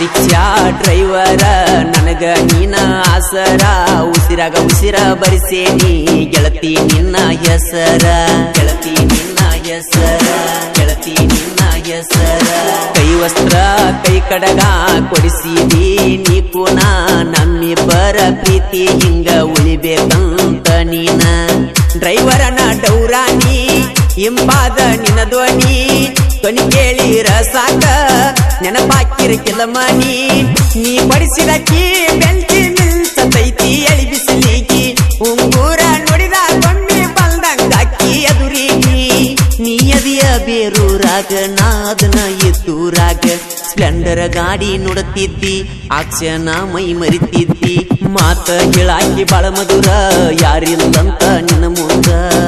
rickshaw driver ನನಗ ನೀನ ಆಸರ ಉಸಿರಾಗ ಉಸಿರ ಬರಿಸೇನಿ ಗೆಳತಿ ನಿನ್ನ ಹೆಸರ ಗೆಳತಿ ನಿನ್ನ ಹೆಸರ ಗೆಳತಿ ನಿನ್ನ ಹೆಸರ ಕೈ ವಸ್ತ್ರ ಕೈ ಕಡಗ ಕೊಡಿಸಿದಿ ನೀ ಕೂನ ನಮ್ಮಿಬ್ಬರ ಪ್ರೀತಿ ಹಿಂಗ ಉಳಿಬೇಕಂತ ನೀನ ಡ್ರೈವರನ ಡೌರಾನಿ ಇಂಪಾದ ನಿನ ಧ್ವನಿ ಧ್ವನಿ ಕೇಳಿರ ಸಾಕ ನೆನಪಾಕಿರ ಕೆಲಮನಿ ನೀ ಬಡಿಸಿದ ಕೀ ಬೆಂಕಿ ಮಿಲ್ಸತೈತಿ ಎಳಿ ಬಿಸಿಲಿಗಿ ಉಂಗೂರ ನೋಡಿದ ಗೊಂಬಿ ಬಂದಂಗಾಕಿ ಎದುರಿಗಿ ನೀ ಎದಿಯ ಬೇರೂರಾಗ ನಾದನ ಎತ್ತೂರಾಗ ಸ್ಪ್ಲೆಂಡರ್ ಗಾಡಿ ನೋಡುತ್ತಿದ್ದಿ ಆಕ್ಷನ ಮೈ ಮರಿತಿದ್ದಿ ಮಾತ ಹೇಳಾಕಿ ಬಾಳ ಮಧುರ ಯಾರಿಲ್ಲಂತ ನಿನ್ನ ಮುಂದ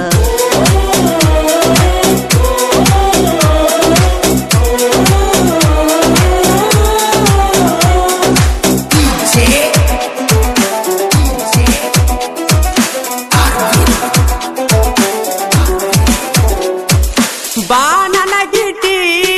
ಬಾ ನನಗಿಟಿ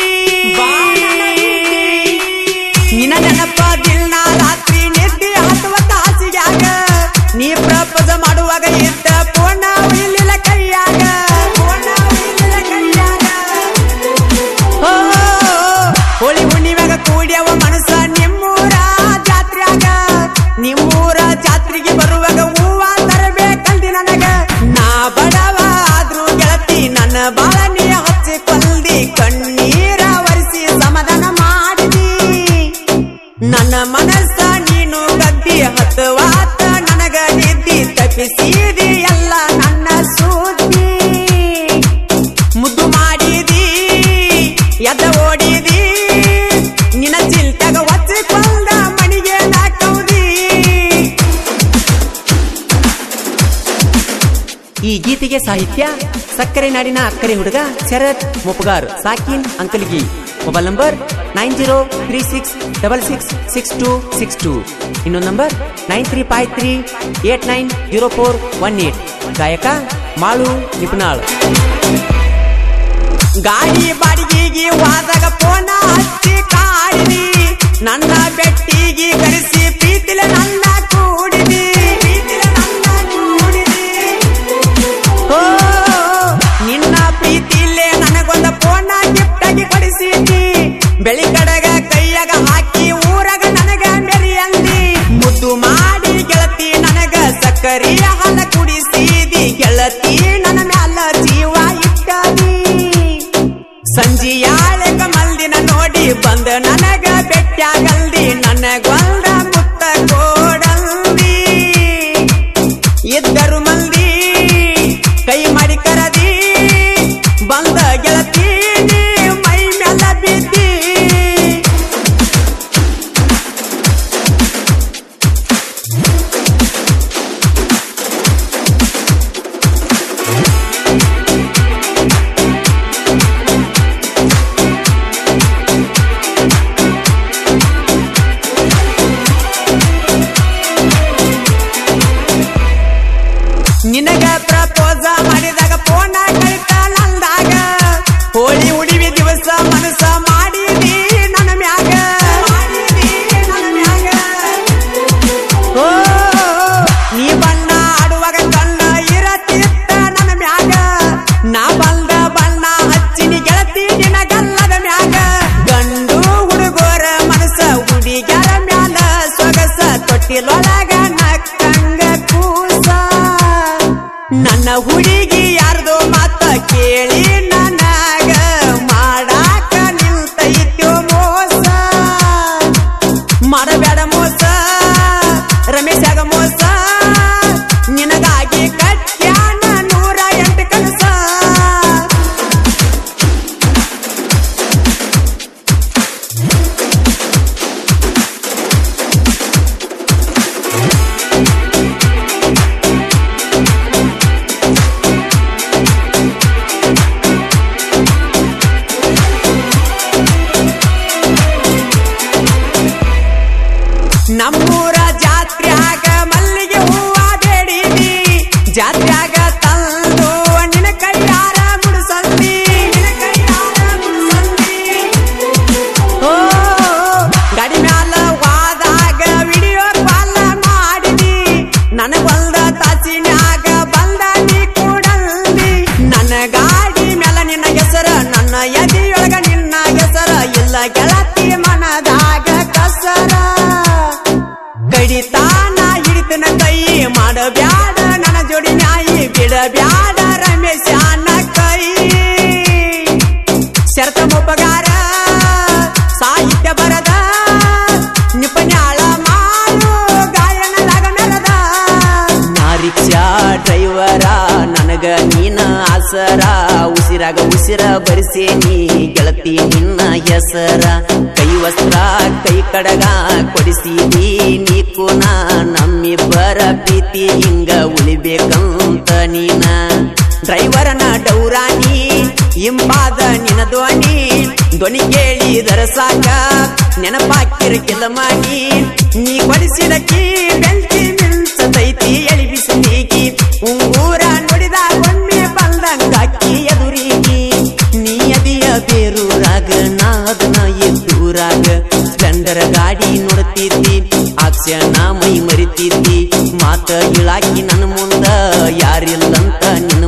ನಿನ ನೆನಪ ದಿನ ರಾತ್ರಿ ನಿದ್ದೆ ಹತ್ತುವ ತಾಸಿಗ್ಯಾಗ ನೀ ಪ್ರಪೋಸ ಮಾಡುವಾಗ ಇದ್ದ ಪೂರ್ಣ ಇಲ್ಲಿಲ್ಲ ಕೈಯಾಗ ಪೂರ್ಣ ಇಲ್ಲಿಲ್ಲ ಕೈಯಾಗ ಓ, ಹೋಳಿ ಹುಣ್ಣಿಮ್ಯಾಗ ಕೂಡ್ಯವ ಮನಸ್ಸ ನಿಮ್ಮೂರ ಜಾತ್ರ್ಯಾಗ ನಿಮ್ಮೂರ ಜಾತ್ರೆಗೆ ಬರುವಾಗ ಹೂವ ತರಬೇಕಲ್ದಿ ನನಗ ನಾ ಬಡವ ಆದ್ರೂ ಗೆಳತಿ ನನ್ನ ಬಾಳ ನೀ ಹಚ್ಚಿ ಕೊಲ್ದಿ ಕಣ್ಣೀರ ಒರೆಸಿ ಸಮಾಧಾನ ಮಾಡಿದಿ ನನ್ನ ಮನಸ್ಸ ನೀನು ಗದ್ದಿ ಹತ್ತವಾತ ನನಗ ನಿದ್ದಿ ತಪ್ಪಿಸಿದಿ ಎಲ್ಲ ನನ್ನ ಸುದ್ದಿ ಮುದ್ದು ಮಾಡಿದಿ ಎದ್ದ ಓಡಿದಿ ನಿನ್ನ ಚಿಲ್ತಾಗ ಒಚ್ಚಿಕೊಂಡ ಮಣಿಗೆ ನಾಕೌದಿ ಈ ಗೀತೆಗೆ ಸಾಹಿತ್ಯ ಸಕ್ಕರೆ ನಾಡಿನ ಅಕ್ಕರೆ ಹುಡುಗ ಶರತ್ ಮುಪ್ಗಾರ್ ಸಾಕಿನ್ Ankalgi mobile number nine zero three six double six six two six two ಇನ್ನೊಂದು number nine three five three eight nine zero four one eight ಗಾಯಕ ಮಾಳು ನಿಪುಣಾಳ್ ಗಾಡಿ ಬಾಡಿಗೆಗೆ ಹೋದಾಗ ಪೋನ ಹಚ್ಚಿ ಕಾಡಿದಿ ನನ್ನ ಬೆಟ್ಟಿಗೆ ಕರೆಸಿ ಪ್ರೀತಿಲೆ ನನ್ನ ಕೂಡಿದಿ ಪ್ರೀತಿಲೆ ನನ್ನ ಕೂಡಿದಿ ಓ ನಿನ್ನ ಪ್ರೀತಿಲೇ ನನಗೊಂದ ಫೋನ ಗಿಫ್ಟ್ ಆಗಿ ಕೊಡಿಸಿದಿ ಬೆಳಿಕಡಗ ಕೈಯಾಗ ಹಾಕಿ ಊರಾಗ ನನಗ ಮೆರಿಯಂದಿ ಮುದ್ದು ಮಾಡಿ ಗೆಳತಿ ನನಗ ಸಕ್ಕರೆಯ ಹಾಲ ಕುಡಿಸಿದಿ ಗೆಳತಿ ನನ್ನ ಮ್ಯಾಲ ಜೀವ ಇಟ್ಟದಿ ಸಂಜಿಯಾಳೆಗ ಮಲ್ದಿನ ನೋಡಿ ಬಂದ ನನಗ ಬೆಟ್ಟಾಗಲ್ದಿ ನನಗೊಂದ ಮುತ್ತ ಕೋಡಲ್ದಿ ಇದ್ದರು ಮಂದಿ ಕೈ ಮಾಡಿ ಕರದಿ ಬಂದ ಗೆಳತಿ ನೀ ಮೈ ಮ್ಯಾಲ ಬಿದ್ದಿ ಬಿಡಬ್ಯಾಡ ರಮೇಶನ ಕೈ ಶರತ ಮೊಪ್ಪಗಾರ ಸಾಹಿತ್ಯ ಬರದ ನಿಪನ್ಯಾಳ ಮಾಡು ಗಾಯನದಾಗ ಮೆರದ ನಾ ರಿಕ್ಷಾ ಡ್ರೈವರ ನನಗ ನೀನ ಆಸರ ಉಸಿರಾಗ ಉಸಿರ ಬರಿಸೇನಿ ಗೆಳತಿ ನಿನ್ನ ಹೆಸರ ಕೈ ವಸ್ತ್ರ ಕೈ ಕಡಗ ಕೊಡಿಸಿದಿ ನೀ ಕುನ ನಮ್ಮಿಬ್ಬರ ಪ್ರೀತಿ ಹಿಂಗ ಉಳಿಬೇಕಂತ ನೀನ ಡ್ರೈವರನ ಡೌರಾಣಿ ಇಂಪಾದ ನಿನ ಧ್ವನಿ ಧ್ವನಿ ಕೇಳಿದರ ಸಾಕ ನೆನಪಾಕಿರ ಮಾಡಿ ನೀ ಕೊಡಿಸಿದ ಕೀ ಬೆಂಕಿ ಮಿಂಚತೈತಿ ಎಳಿಬಿಸಿ ನೀಗಿ ಉಂಗೂರ ನುಡಿದ ಒಮ್ಮೆ ಬಂದಂಗಾಕಿ ಎದುರಿಗೆ ನೀ ಅದಿಯ ಬೇರೂರಾಗ ನಾ ಅದನ್ನ ಎದ್ದೂರಾಗ ಸ್ಪ್ಲೆಂಡರ್ ಗಾಡಿ ನೋಡ್ತಿದ್ದಿ ಆಕ್ಷಣ ಮೈ ಮರಿತಿದ್ದಿ ಮಾತ ಇಳಾಕಿ ನನ್ನ ಮುಂದ ಯಾರಿಲ್ಲಂತ ನಿನ್ನ